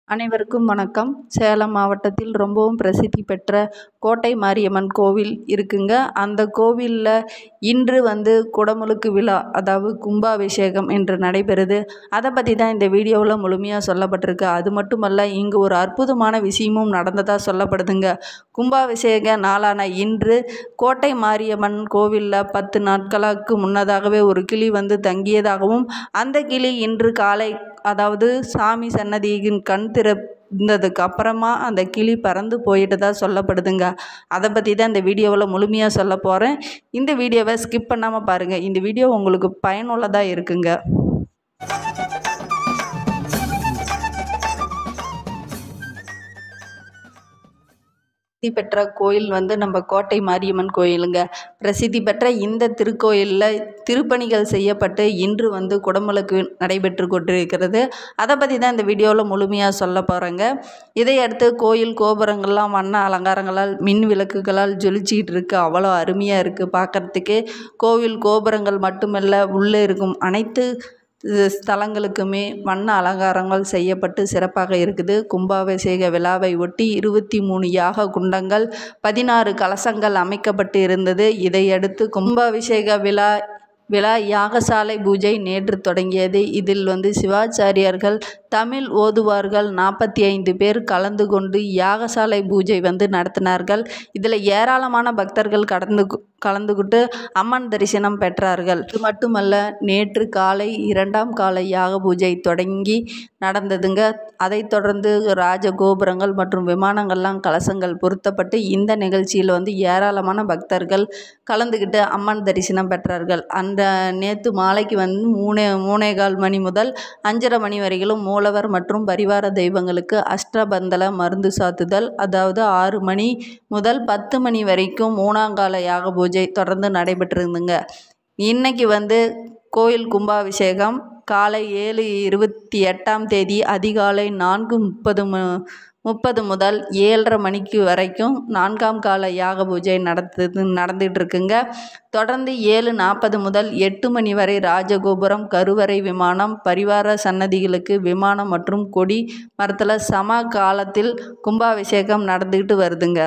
அனைவருக்கும் வணக்கம் சேலம் மாவட்டத்தில் ரொம்பவும் பிரசித்தி பெற்ற கோட்டை மாரியம்மன் கோவில் இருக்குங்க அந்த கோவிலில் இன்று வந்து குடமுழுக்கு விழா அதாவது கும்பாபிஷேகம் இன்று நடைபெறுது அதை பற்றி தான் இந்த வீடியோவில் முழுமையாக சொல்லப்பட்டிருக்கு அது மட்டுமல்ல இங்கு ஒரு அற்புதமான விஷயமும் நடந்ததாக சொல்லப்படுதுங்க கும்பாபிஷேக நாளான இன்று கோட்டை மாரியம்மன் கோவிலில் பத்து நாட்களுக்கு முன்னதாகவே ஒரு கிளி வந்து தங்கியதாகவும் அந்த கிளி இன்று காலை அதாவது சாமி சன்னதியின் கண் திறந்ததுக்கு அப்புறமா அந்த கிளி பறந்து போயிட்டு தான் சொல்லப்படுதுங்க அதை பற்றி தான் இந்த வீடியோவில் முழுமையாக சொல்ல போகிறேன் இந்த வீடியோவை ஸ்கிப் பண்ணாமல் பாருங்கள் இந்த வீடியோ உங்களுக்கு பயனுள்ளதாக இருக்குங்க பிரசித்தி பெற்ற கோயில் வந்து நம்ம கோட்டை மாரியம்மன் கோயிலுங்க பிரசித்தி பெற்ற இந்த திருக்கோயிலில் திருப்பணிகள் செய்யப்பட்டு இன்று வந்து குடமுழுக்கு நடைபெற்று கொண்டிருக்கிறது அதை பற்றி தான் இந்த வீடியோவில் முழுமையாக சொல்ல போகிறேங்க இதையடுத்து கோயில் கோபுரங்கள்லாம் வண்ண அலங்காரங்களால் மின் விளக்குகளால் ஜொலிச்சிக்கிட்டு இருக்கு அவ்வளோ அருமையாக இருக்குது பார்க்குறதுக்கே கோவில் கோபுரங்கள் மட்டுமல்ல உள்ளே இருக்கும் அனைத்து ஸ்தலங்களுக்குமே வண்ண அலங்காரங்கள் செய்யப்பட்டு சிறப்பாக இருக்குது கும்பாபிஷேக விழாவை ஒட்டி இருபத்தி மூணு யாக குண்டங்கள் பதினாறு கலசங்கள் அமைக்கப்பட்டு இருந்தது இதையடுத்து கும்பாபிஷேக விழா விழா யாகசாலை பூஜை நேற்று தொடங்கியது இதில் வந்து சிவாச்சாரியார்கள் தமிழ் ஓதுவார்கள் நாற்பத்தி ஐந்து பேர் கலந்து கொண்டு யாகசாலை பூஜை வந்து நடத்தினார்கள் இதில் ஏராளமான பக்தர்கள் கடந்து கலந்துக்கிட்டு அம்மன் தரிசனம் பெற்றார்கள் இது மட்டுமல்ல நேற்று காலை இரண்டாம் கால யாக பூஜை தொடங்கி நடந்ததுங்க அதைத் தொடர்ந்து ராஜ கோபுரங்கள் மற்றும் விமானங்கள்லாம் கலசங்கள் பொருத்தப்பட்டு இந்த நிகழ்ச்சியில் வந்து ஏராளமான பக்தர்கள் கலந்துக்கிட்டு அம்மன் தரிசனம் பெற்றார்கள் அந்த நேற்று மாலைக்கு வந்து மூணே மூணே கால் மணி முதல் அஞ்சரை மணி வரையிலும் மூலவர் மற்றும் பரிவார தெய்வங்களுக்கு அஷ்டபந்தல மருந்து சாத்துதல் அதாவது ஆறு மணி முதல் பத்து மணி வரைக்கும் மூணாங்கால யாக பூஜை தொடர்ந்து நடைபெற்றிருந்துங்க இன்னைக்கு வந்து கோயில் கும்பாபிஷேகம் காலை ஏழு இருபத்தி எட்டாம் தேதி அதிகாலை நான்கு முப்பது மு முப்பது முதல் ஏழரை மணிக்கு வரைக்கும் நான்காம் கால யாக பூஜை நடத்துது நடந்துகிட்டு இருக்குங்க தொடர்ந்து ஏழு நாற்பது முதல் எட்டு மணி வரை ராஜகோபுரம் கருவறை விமானம் பரிவார சன்னதிகளுக்கு விமானம் மற்றும் கொடி மரத்தில் சம காலத்தில் கும்பாபிஷேகம் நடந்துக்கிட்டு வருதுங்க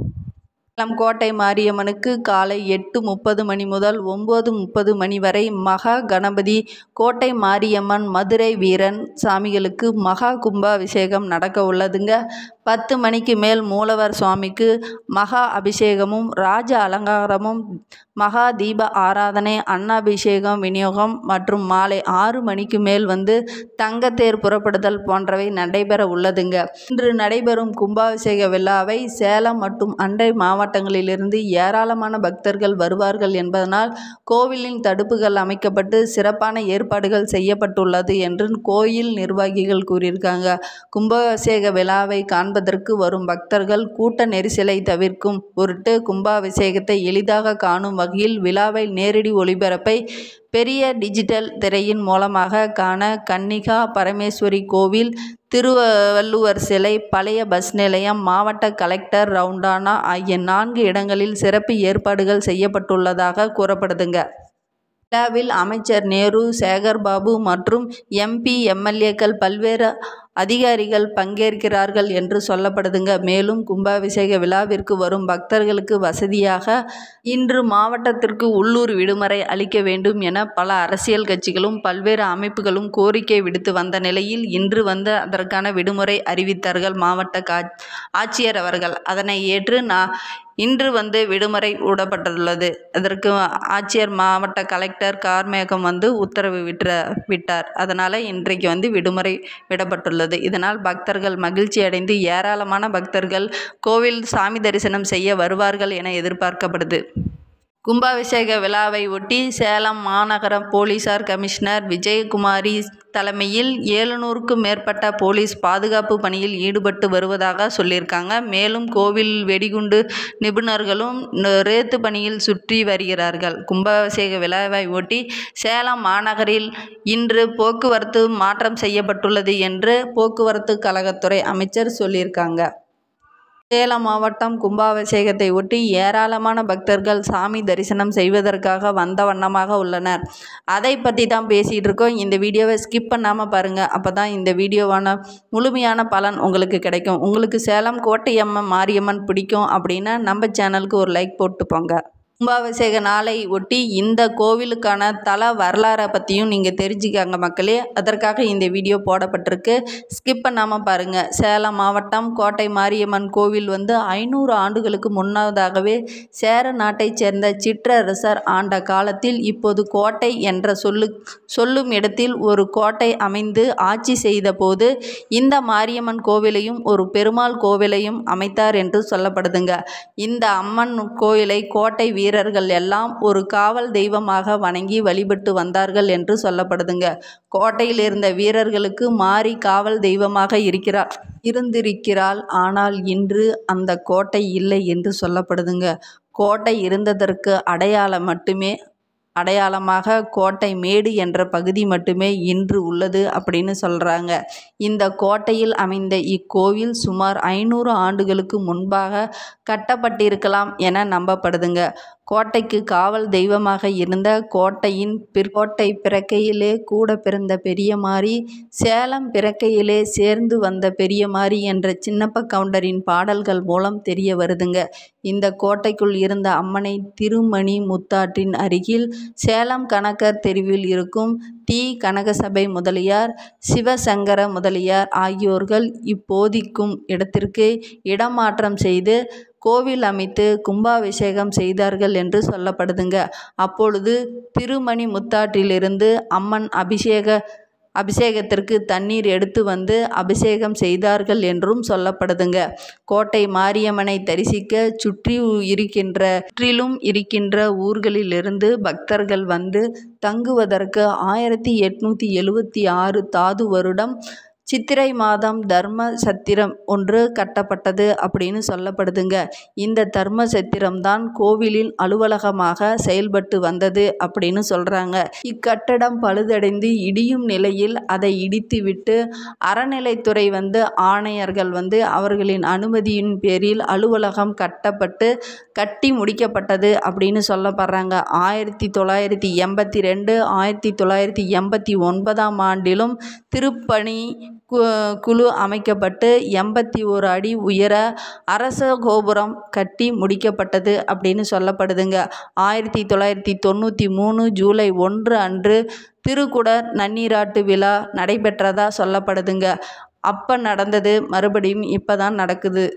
சேலம் கோட்டை மாரியம்மனுக்கு காலை எட்டு முப்பது மணி முதல் ஒம்பது முப்பது மணி வரை மகா கணபதி கோட்டை மாரியம்மன் மதுரை வீரன் சாமிகளுக்கு மகா கும்பாபிஷேகம் நடக்க உள்ளதுங்க பத்து மணிக்கு மேல் மூலவர் சுவாமிக்கு மகா அபிஷேகமும் ராஜ அலங்காரமும் மகா தீப ஆராதனை அன்னாபிஷேகம் விநியோகம் மற்றும் மாலை ஆறு மணிக்கு மேல் வந்து தங்கத்தேர் புறப்படுதல் போன்றவை நடைபெற உள்ளதுங்க இன்று நடைபெறும் கும்பாபிஷேக விழாவை சேலம் மற்றும் அண்டை மாவட்டங்களிலிருந்து ஏராளமான பக்தர்கள் வருவார்கள் என்பதனால் கோவிலின் தடுப்புகள் அமைக்கப்பட்டு சிறப்பான ஏற்பாடுகள் செய்யப்பட்டுள்ளது என்று கோயில் நிர்வாகிகள் கூறியிருக்காங்க கும்பாபிஷேக விழாவை காண்பதற்கு வரும் பக்தர்கள் கூட்ட நெரிசலை தவிர்க்கும் பொருட்டு கும்பாபிஷேகத்தை எளிதாக காணும் வகையில் விழாவை நேரடி ஒளிபரப்பை பெரிய டிஜிட்டல் திரையின் மூலமாக காண கன்னிகா பரமேஸ்வரி கோவில் திருவள்ளுவர் சிலை பழைய பஸ் நிலையம் மாவட்ட கலெக்டர் ரவுண்டானா ஆகிய நான்கு இடங்களில் சிறப்பு ஏற்பாடுகள் செய்யப்பட்டுள்ளதாக கூறப்படுதுங்க விழாவில் அமைச்சர் நேரு சேகர்பாபு மற்றும் எம்பி எம்எல்ஏக்கள் பல்வேறு அதிகாரிகள் பங்கேற்கிறார்கள் என்று சொல்லப்படுதுங்க மேலும் கும்பாபிஷேக விழாவிற்கு வரும் பக்தர்களுக்கு வசதியாக இன்று மாவட்டத்திற்கு உள்ளூர் விடுமுறை அளிக்க வேண்டும் என பல அரசியல் கட்சிகளும் பல்வேறு அமைப்புகளும் கோரிக்கை விடுத்து வந்த நிலையில் இன்று வந்து அதற்கான விடுமுறை அறிவித்தார்கள் மாவட்ட ஆட்சியர் அவர்கள் அதனை ஏற்று நான் இன்று வந்து விடுமுறை விடப்பட்டுள்ளது அதற்கு ஆட்சியர் மாவட்ட கலெக்டர் கார்மேகம் வந்து உத்தரவு விட்ட விட்டார் அதனால் இன்றைக்கு வந்து விடுமுறை விடப்பட்டுள்ளது இதனால் பக்தர்கள் மகிழ்ச்சி அடைந்து ஏராளமான பக்தர்கள் கோவில் சாமி தரிசனம் செய்ய வருவார்கள் என எதிர்பார்க்கப்படுது கும்பாபிஷேக விழாவை ஒட்டி சேலம் மாநகர போலீசார் கமிஷனர் விஜயகுமாரி தலைமையில் ஏழுநூறுக்கும் மேற்பட்ட போலீஸ் பாதுகாப்பு பணியில் ஈடுபட்டு வருவதாக சொல்லியிருக்காங்க மேலும் கோவில் வெடிகுண்டு நிபுணர்களும் ரேத்து பணியில் சுற்றி வருகிறார்கள் கும்பாபிஷேக விழாவை ஒட்டி சேலம் மாநகரில் இன்று போக்குவரத்து மாற்றம் செய்யப்பட்டுள்ளது என்று போக்குவரத்து கழகத்துறை அமைச்சர் சொல்லியிருக்காங்க சேலம் மாவட்டம் கும்பாபிஷேகத்தை ஒட்டி ஏராளமான பக்தர்கள் சாமி தரிசனம் செய்வதற்காக வந்த வண்ணமாக உள்ளனர் அதை பற்றி தான் பேசிகிட்டு இருக்கோம் இந்த வீடியோவை ஸ்கிப் பண்ணாமல் பாருங்கள் அப்போ தான் இந்த வீடியோவான முழுமையான பலன் உங்களுக்கு கிடைக்கும் உங்களுக்கு சேலம் கோட்டையம்மன் மாரியம்மன் பிடிக்கும் அப்படின்னா நம்ம சேனலுக்கு ஒரு லைக் போட்டு போங்க கும்பாபிஷேக நாளை ஒட்டி இந்த கோவிலுக்கான தல வரலாறை பற்றியும் நீங்கள் தெரிஞ்சுக்காங்க மக்களே அதற்காக இந்த வீடியோ போடப்பட்டிருக்கு ஸ்கிப் பண்ணாமல் பாருங்கள் சேலம் மாவட்டம் கோட்டை மாரியம்மன் கோவில் வந்து ஐநூறு ஆண்டுகளுக்கு முன்னதாகவே சேர நாட்டைச் சேர்ந்த சிற்றரசர் ஆண்ட காலத்தில் இப்போது கோட்டை என்ற சொல்லு சொல்லும் இடத்தில் ஒரு கோட்டை அமைந்து ஆட்சி செய்தபோது இந்த மாரியம்மன் கோவிலையும் ஒரு பெருமாள் கோவிலையும் அமைத்தார் என்று சொல்லப்படுதுங்க இந்த அம்மன் கோயிலை கோட்டை வீரர்கள் எல்லாம் ஒரு காவல் தெய்வமாக வணங்கி வழிபட்டு வந்தார்கள் என்று சொல்லப்படுதுங்க கோட்டையில் இருந்த வீரர்களுக்கு மாறி காவல் தெய்வமாக இருக்கிறார் இருந்திருக்கிறாள் ஆனால் இன்று அந்த கோட்டை இல்லை என்று சொல்லப்படுதுங்க கோட்டை இருந்ததற்கு அடையாளம் மட்டுமே அடையாளமாக கோட்டை மேடு என்ற பகுதி மட்டுமே இன்று உள்ளது அப்படின்னு சொல்கிறாங்க இந்த கோட்டையில் அமைந்த இக்கோவில் சுமார் ஐநூறு ஆண்டுகளுக்கு முன்பாக கட்டப்பட்டிருக்கலாம் என நம்பப்படுதுங்க கோட்டைக்கு காவல் தெய்வமாக இருந்த கோட்டையின் பிற்கோட்டை பிறக்கையிலே கூட பிறந்த பெரியமாரி சேலம் பிறக்கையிலே சேர்ந்து வந்த பெரியமாரி என்ற சின்னப்ப கவுண்டரின் பாடல்கள் மூலம் தெரிய வருதுங்க இந்த கோட்டைக்குள் இருந்த அம்மனை திருமணி முத்தாற்றின் அருகில் சேலம் கணக்கர் தெருவில் இருக்கும் டி கனகசபை முதலியார் சிவசங்கர முதலியார் ஆகியோர்கள் இப்போதிக்கும் இடத்திற்கு இடமாற்றம் செய்து கோவில் அமைத்து கும்பாபிஷேகம் செய்தார்கள் என்று சொல்லப்படுதுங்க அப்பொழுது திருமணி முத்தாற்றிலிருந்து அம்மன் அபிஷேக அபிஷேகத்திற்கு தண்ணீர் எடுத்து வந்து அபிஷேகம் செய்தார்கள் என்றும் சொல்லப்படுதுங்க கோட்டை மாரியம்மனை தரிசிக்க சுற்றி இருக்கின்ற சுற்றிலும் இருக்கின்ற ஊர்களிலிருந்து பக்தர்கள் வந்து தங்குவதற்கு ஆயிரத்தி எட்நூற்றி எழுவத்தி ஆறு தாது வருடம் சித்திரை மாதம் தர்ம சத்திரம் ஒன்று கட்டப்பட்டது அப்படின்னு சொல்லப்படுதுங்க இந்த தர்ம சத்திரம்தான் கோவிலின் அலுவலகமாக செயல்பட்டு வந்தது அப்படின்னு சொல்கிறாங்க இக்கட்டடம் பழுதடைந்து இடியும் நிலையில் அதை இடித்துவிட்டு அறநிலைத்துறை வந்து ஆணையர்கள் வந்து அவர்களின் அனுமதியின் பேரில் அலுவலகம் கட்டப்பட்டு கட்டி முடிக்கப்பட்டது அப்படின்னு சொல்லப்படுறாங்க ஆயிரத்தி தொள்ளாயிரத்தி எண்பத்தி ரெண்டு ஆயிரத்தி தொள்ளாயிரத்தி எண்பத்தி ஒன்பதாம் ஆண்டிலும் திருப்பணி குழு அமைக்கப்பட்டு எண்பத்தி ஒரு அடி உயர அரச கோபுரம் கட்டி முடிக்கப்பட்டது அப்படின்னு சொல்லப்படுதுங்க ஆயிரத்தி தொள்ளாயிரத்தி தொண்ணூற்றி மூணு ஜூலை ஒன்று அன்று திருக்குட நன்னீராட்டு விழா நடைபெற்றதா சொல்லப்படுதுங்க அப்போ நடந்தது மறுபடியும் இப்போ தான் நடக்குது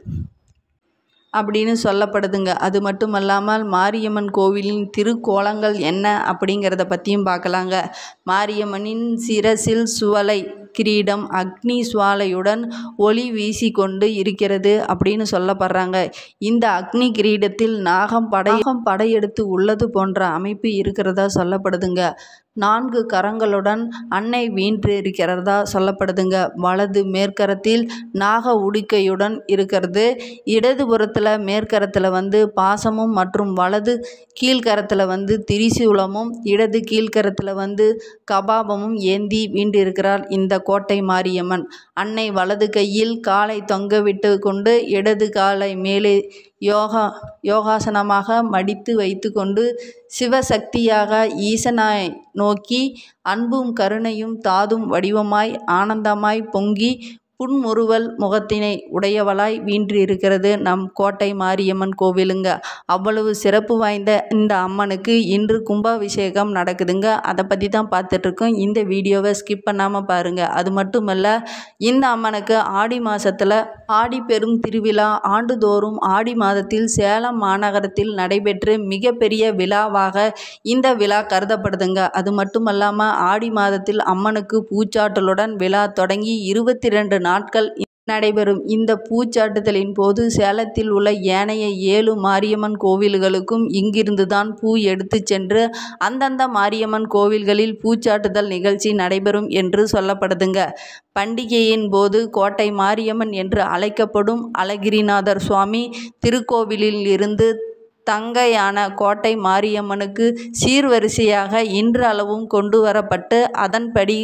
அப்படின்னு சொல்லப்படுதுங்க அது மட்டும் அல்லாமல் மாரியம்மன் கோவிலின் திருக்கோலங்கள் என்ன அப்படிங்கிறத பற்றியும் பார்க்கலாங்க மாரியம்மனின் சிரசில் சுவலை கிரீடம் அக்னி சுவாலையுடன் ஒளி வீசிக்கொண்டு இருக்கிறது அப்படின்னு சொல்லப்படுறாங்க இந்த அக்னி கிரீடத்தில் நாகம் படை படையெடுத்து உள்ளது போன்ற அமைப்பு இருக்கிறதா சொல்லப்படுதுங்க நான்கு கரங்களுடன் அன்னை வீன்று இருக்கிறதா சொல்லப்படுதுங்க வலது மேற்கரத்தில் நாக உடுக்கையுடன் இருக்கிறது இடதுபுறத்தில் மேற்கரத்தில் வந்து பாசமும் மற்றும் வலது கீழ்கரத்தில் வந்து திரிசூலமும் இடது கீழ்கரத்தில் வந்து கபாபமும் ஏந்தி வீண்டிருக்கிறார் இந்த கோட்டை மாரியம்மன் அன்னை வலது கையில் காலை தொங்க விட்டு கொண்டு இடது காலை மேலே யோகா யோகாசனமாக மடித்து வைத்துக்கொண்டு சிவசக்தியாக ஈசனாய் நோக்கி அன்பும் கருணையும் தாதும் வடிவமாய் ஆனந்தமாய் பொங்கி புன்முறுவல் முகத்தினை உடையவளாய் வீன்றிருக்கிறது நம் கோட்டை மாரியம்மன் கோவிலுங்க அவ்வளவு சிறப்பு வாய்ந்த இந்த அம்மனுக்கு இன்று கும்பாபிஷேகம் நடக்குதுங்க அதை பற்றி தான் பார்த்துட்ருக்கோம் இந்த வீடியோவை ஸ்கிப் பண்ணாமல் பாருங்கள் அது மட்டுமல்ல இந்த அம்மனுக்கு ஆடி மாதத்தில் ஆடி பெரும் திருவிழா ஆண்டுதோறும் ஆடி மாதத்தில் சேலம் மாநகரத்தில் நடைபெற்று மிகப்பெரிய விழாவாக இந்த விழா கருதப்படுதுங்க அது மட்டுமல்லாமல் ஆடி மாதத்தில் அம்மனுக்கு பூச்சாட்டலுடன் விழா தொடங்கி இருபத்தி ரெண்டு நாட்கள் நடைபெறும் இந்த பூச்சாட்டுதலின் போது சேலத்தில் உள்ள ஏனைய ஏழு மாரியம்மன் கோவில்களுக்கும் இங்கிருந்துதான் பூ எடுத்துச் சென்று அந்தந்த மாரியம்மன் கோவில்களில் பூச்சாட்டுதல் நிகழ்ச்சி நடைபெறும் என்று சொல்லப்படுதுங்க பண்டிகையின் போது கோட்டை மாரியம்மன் என்று அழைக்கப்படும் அழகிரிநாதர் சுவாமி திருக்கோவிலில் இருந்து தங்கையான கோட்டை மாரியம்மனுக்கு சீர்வரிசையாக இன்றளவும் கொண்டு வரப்பட்டு அதன்படி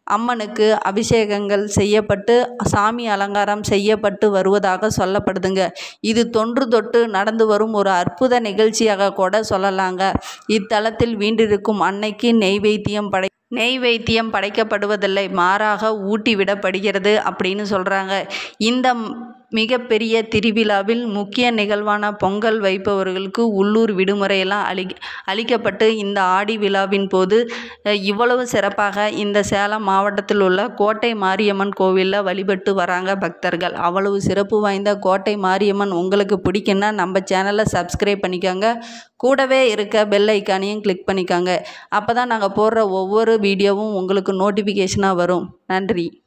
அம்மனுக்கு அபிஷேகங்கள் செய்யப்பட்டு சாமி அலங்காரம் செய்யப்பட்டு வருவதாக சொல்லப்படுதுங்க இது தொன்று தொட்டு நடந்து வரும் ஒரு அற்புத நிகழ்ச்சியாக கூட சொல்லலாங்க இத்தலத்தில் வீண்டிருக்கும் அன்னைக்கு நெய்வேத்தியம் படை நெய்வேத்தியம் படைக்கப்படுவதில்லை மாறாக ஊட்டி விடப்படுகிறது அப்படின்னு சொல்கிறாங்க இந்த மிகப்பெரிய திருவிழாவில் முக்கிய நிகழ்வான பொங்கல் வைப்பவர்களுக்கு உள்ளூர் விடுமுறையெல்லாம் அளி அளிக்கப்பட்டு இந்த ஆடி விழாவின் போது இவ்வளவு சிறப்பாக இந்த சேலம் மாவட்டத்தில் உள்ள கோட்டை மாரியம்மன் கோவிலில் வழிபட்டு வராங்க பக்தர்கள் அவ்வளவு சிறப்பு வாய்ந்த கோட்டை மாரியம்மன் உங்களுக்கு பிடிக்குன்னா நம்ம சேனலை சப்ஸ்கிரைப் பண்ணிக்கோங்க கூடவே இருக்க பெல் ஐக்கானையும் கிளிக் பண்ணிக்கோங்க அப்போ தான் நாங்கள் போடுற ஒவ்வொரு வீடியோவும் உங்களுக்கு நோட்டிஃபிகேஷனாக வரும் நன்றி